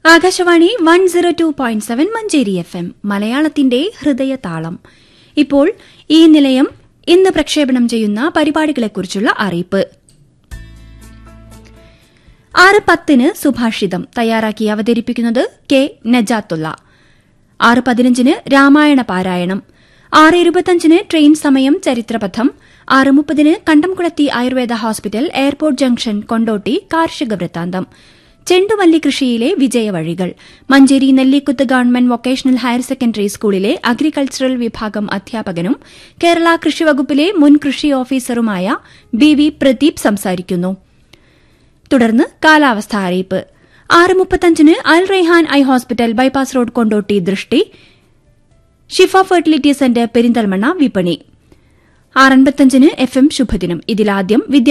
Akashvani one zero two point seven Manjeri F M മലയാളത്തിന്റെ ഹൃദയതാളം ഇപ്പോൾ ഈ നിലയം ഇന്ന് പ്രക്ഷേപണം ചെയ്യുന്ന പരിപാടികളെക്കുറിച്ചുള്ള അറിയിപ്പ് ആറ് പത്തിന് സുഭാഷിതം തയ്യാറാക്കി അവതരിപ്പിക്കുന്നത് കെ നജാത്തുള്ള ആറ് പതിനഞ്ചിന് രാമായണ പാരായണം ആറ് ഇരുപത്തഞ്ചിന് ട്രെയിൻ സമയം ചരിത്രപഥം ആറ് മുപ്പതിന് Kandamkulathi ayurveda hospital airport junction Kondotty കാർഷിക വൃത്താന്തം ചെണ്ടുമല്ലി കൃഷിയിലെ വിജയവഴികൾ Manjeri Nellikuth government vocational higher secondary സ്കൂളിലെ അഗ്രികൾച്ചറൽ വിഭാഗം അധ്യാപകനും കേരള കൃഷിവകുപ്പിലെ മുൻ കൃഷി ഓഫീസറുമായ ബി വി പ്രദീപ് സംസാരിക്കുന്നു തുടർന്ന് കാലാവസ്ഥ അറിയിപ്പ് ആറ് മുപ്പത്തഞ്ചിന് Al Raihan eye hospital bypass road Kondotty Drishti Shifa fertility centre Perinthalmanna വിപണി ആറൻപത്തഞ്ചിന് എഫ് എം ശുഭദിനം ഇതിലാദ്യം വിദ്യാ